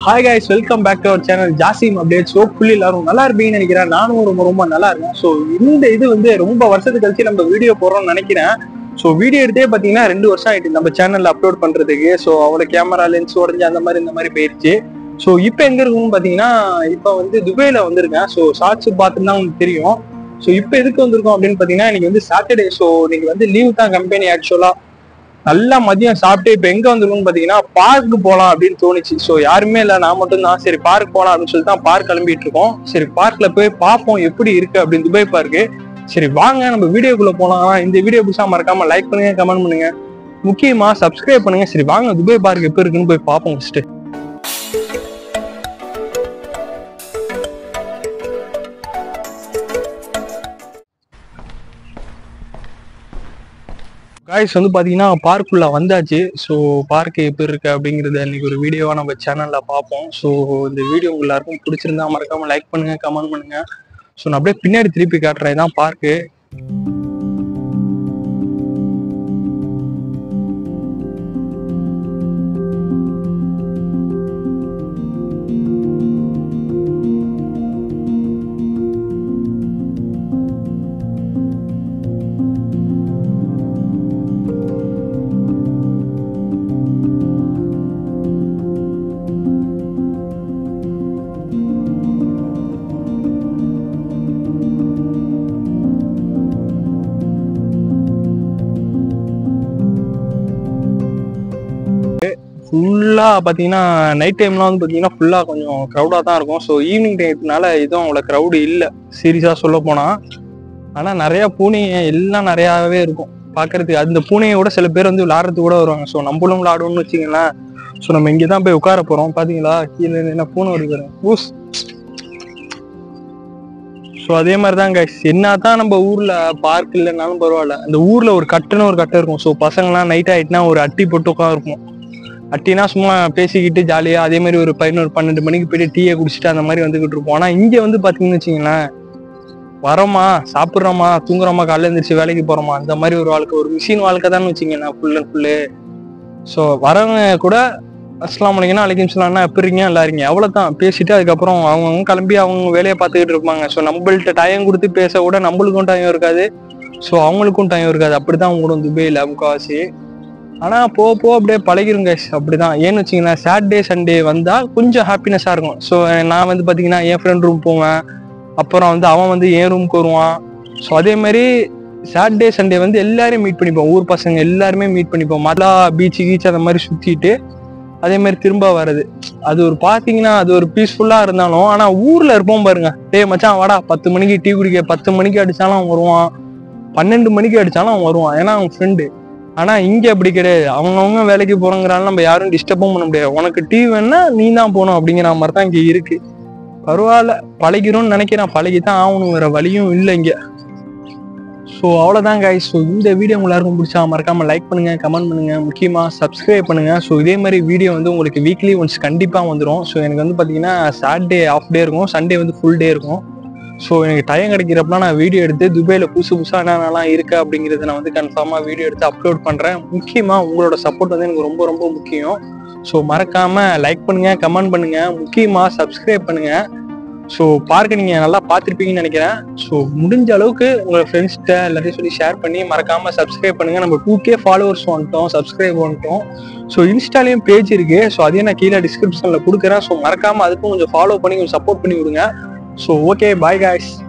hi guys welcome back to our channel Jasim update so fully எல்லாரும் நல்லா இருப்பீங்கன்னு நினைக்கிறேன் நானும் ரொம்ப ரொம்ப நல்லா இருக்கேன் ஸோ இந்த இது வந்து ரொம்ப வருஷத்துக்கு கழிச்சு நம்ம வீடியோ போடுறோம்னு நினைக்கிறேன் ஸோ வீடியோ எடுத்தே பார்த்தீங்கன்னா ரெண்டு வருஷம் ஆயிட்டு நம்ம சேனல்ல அப்லோட் பண்றதுக்கு ஸோ அவளோட கேமரா லென்ஸ் உடஞ்சி அந்த மாதிரி இந்த மாதிரி போயிடுச்சு ஸோ இப்போ எங்க இருக்குன்னு பார்த்தீங்கன்னா இப்போ வந்து துபாயில வந்திருக்கேன் ஸோ ஷார்ட்ஸ் பார்த்துன்னு தான் உங்களுக்கு தெரியும் ஸோ இப்போ எதுக்கு வந்திருக்கோம் அப்படின்னு பார்த்தீங்கன்னா இன்னைக்கு வந்து சாட்டர்டே ஸோ இன்னைக்கு வந்து லீவ் தான் கம்பெனி ஆக்சுவலா நல்லா மதியம் சாப்பிட்டு இப்போ எங்க வந்திருக்கோம்னு பார்த்தீங்கன்னா பார்க்கு போகலாம் அப்படின்னு தோணுச்சு ஸோ யாருமே இல்லை நான் மட்டும் தான் சரி பார்க் போகலாம் அப்படின்னு சொல்லிட்டு தான் பார்க் கிளம்பிட்டு இருக்கோம் சரி பார்க்ல போய் பார்ப்போம் எப்படி இருக்கு அப்படின்னு துபாய் பார்க்கு சரி வாங்க நம்ம வீடியோக்குள்ள போலாம் இந்த வீடியோ புதுசா மறக்காம லைக் பண்ணுங்க கமெண்ட் பண்ணுங்க முக்கியமா சப்ஸ்கிரைப் பண்ணுங்க சரி வாங்க துபாய் பார்க் எப்போ இருக்குன்னு போய் பார்ப்போம் ஃபர்ஸ்ட் காய்ஸ் வந்து பார்த்தீங்கன்னா பார்க்குள்ள வந்தாச்சு ஸோ பார்க் எப்படி இருக்கு அப்படிங்கிறத இன்னைக்கு ஒரு வீடியோவாக நம்ம சேனலில் பார்ப்போம் ஸோ இந்த வீடியோ உங்க எல்லாருக்கும் பிடிச்சிருந்தா மறக்காம லைக் பண்ணுங்க கமெண்ட் பண்ணுங்க ஸோ நான் அப்படியே பின்னாடி திருப்பி காட்டுறேன் இதான் பார்க்கு ஃபுல்லாக பார்த்தீங்கன்னா நைட் டைம்லாம் வந்து பார்த்தீங்கன்னா ஃபுல்லாக கொஞ்சம் க்ரௌடாக தான் இருக்கும் ஸோ ஈவினிங் டைம்னால எதுவும் அவ்வளோ க்ரௌடு இல்லை சீரியஸாக சொல்ல போனால் ஆனால் நிறையா பூனைங்க எல்லாம் நிறையாவே இருக்கும் பார்க்கறதுக்கு அந்த பூனையோட சில பேர் வந்து விளாட்றதுக்கு கூட வருவாங்க ஸோ நம்மளும் விளாடுவோம்னு வச்சிங்களேன் ஸோ நம்ம இங்கே தான் போய் உட்கார போகிறோம் பார்த்தீங்களா கீழே என்ன பூனை வருது பாருங்க ஊஸ் ஸோ அதே மாதிரி தான் கைஸ் என்ன தான் நம்ம ஊரில் பார்க் இல்லைனாலும் பரவாயில்ல அந்த ஊரில் ஒரு கட்டுன்னு ஒரு கட்டை இருக்கும் ஸோ பசங்களாம் நைட் ஆகிட்டுனா ஒரு அட்டி போட்டு உட்காந்துருப்போம் அட்டினா சும்மா பேசிக்கிட்டு ஜாலியாக அதே மாதிரி ஒரு பதினோரு பன்னெண்டு மணிக்கு போயிட்டு டீயை குடிச்சிட்டு அந்த மாதிரி வந்துகிட்டு இருப்போம் ஆனால் இங்கே வந்து பார்த்தீங்கன்னு வச்சிங்களேன் வரோமா சாப்பிட்றோமா தூங்குறோமா காலைல எழுந்திரிச்சு வேலைக்கு போகிறோமா அந்த மாதிரி ஒரு வாழ்க்கை ஒரு மிஷின் வாழ்க்கை தான் வச்சிங்கன்னா ஃபுல் அண்ட் ஃபுல்லு ஸோ வரவங்க கூட அஸ்லாம் வலைக்கம் அலைக்கும் சொல்லாம்னா எப்படி இருக்கீங்க நல்லா இருக்கீங்க அவ்வளோதான் பேசிட்டு அதுக்கப்புறம் அவங்கவுங்க கிளம்பி அவங்க வேலையை பார்த்துக்கிட்டு இருப்பாங்க ஸோ நம்மள்ட்ட டைம் கொடுத்து பேச கூட நம்மளுக்கும் டைம் இருக்காது ஸோ அவங்களுக்கும் டைம் இருக்காது அப்படிதான் உங்களும் துபாயில் முக்காவாசி ஆனா போக போக அப்படியே பழகிருங்க அப்படிதான் ஏன்னு வச்சிங்களேன் சாட்டர்டே சண்டே வந்தா கொஞ்சம் ஹாப்பினஸா இருக்கும் ஸோ நான் வந்து பாத்தீங்கன்னா என் ஃப்ரெண்ட் ரூம் போவேன் அப்புறம் வந்து அவன் வந்து என் ரூமுக்கு வருவான் ஸோ அதே மாதிரி சாட்டர்டே சண்டே வந்து எல்லாரையும் மீட் பண்ணிப்போம் ஊர் பசங்க எல்லாருமே மீட் பண்ணிப்போம் மலா பீச்சு கீச் அந்த மாதிரி சுத்திட்டு அதே மாதிரி திரும்ப வர்றது அது ஒரு பாத்தீங்கன்னா அது ஒரு பீஸ்ஃபுல்லா இருந்தாலும் ஆனா ஊர்ல இருப்போம் பாருங்க டேய் மச்சான் வாடா பத்து மணிக்கு டீ குடிக்க பத்து மணிக்கு அடிச்சாலும் அவன் வருவான் பன்னெண்டு மணிக்கு அடிச்சாலும் அவன் வருவான் ஏன்னா அவன் ஃப்ரெண்டு ஆனா இங்க அப்படி கிடையாது அவங்கவுங்க வேலைக்கு போறோங்கிறாலும் நம்ம யாரும் டிஸ்டர்பும் பண்ண முடியாது உனக்கு டீ வேணா நீ தான் போகணும் அப்படிங்கிற மாதிரி தான் இங்க இருக்கு பரவாயில்ல பழகிறோம்னு நினைக்கிறேன் பழகி தான் ஆகணும் வேற வழியும் இல்லை இங்க ஸோ அவ்வளோதான் கைஸ் ஸோ இந்த வீடியோ எல்லாருக்கும் பிடிச்சா மறக்காம லைக் பண்ணுங்க கமெண்ட் பண்ணுங்க முக்கியமா சப்ஸ்கிரைப் பண்ணுங்க ஸோ இதே மாதிரி வீடியோ வந்து உங்களுக்கு வீக்லி ஒன்ஸ் கண்டிப்பா வந்துடும் ஸோ எனக்கு வந்து பாத்தீங்கன்னா சாட்டர்டே ஆஃப் டே இருக்கும் சண்டே வந்து ஃபுல் டே இருக்கும் ஸோ எனக்கு டைம் கிடைக்கிறப்பலாம் நான் வீடியோ எடுத்து துபாயில் புதுசு புதுசாக என்னென்னலாம் இருக்கு அப்படிங்கிறத நான் வந்து கன்ஃபார்மாக வீடியோ எடுத்து அப்லோட் பண்ணுறேன் முக்கியமாக உங்களோட சப்போர்ட் வந்து எனக்கு ரொம்ப ரொம்ப முக்கியம் ஸோ மறக்காம லைக் பண்ணுங்க கமெண்ட் பண்ணுங்க முக்கியமாக சப்ஸ்கிரைப் பண்ணுங்க ஸோ பார்க்க நீங்கள் நல்லா பார்த்துருப்பீங்கன்னு நினைக்கிறேன் ஸோ முடிஞ்ச அளவுக்கு உங்கள் ஃப்ரெண்ட்ஸ்கிட்ட எல்லாத்தையும் சொல்லி ஷேர் பண்ணி மறக்காம சப்ஸ்கிரைப் பண்ணுங்க நம்ம டூ கே ஃபாலோவர்ஸ் வந்துட்டோம் சப்ஸ்கிரைப் வந்துட்டோம் ஸோ இன்ஸ்டாலையும் பேஜ் இருக்கு ஸோ அதையும் நான் கீழே டிஸ்கிரிப்ஷனில் கொடுக்குறேன் ஸோ மறக்காம அதுக்கும் கொஞ்சம் ஃபாலோ பண்ணி கொஞ்சம் சப்போர்ட் பண்ணி விடுங்க ஸோ ஓகே பாய் காய்ஸ்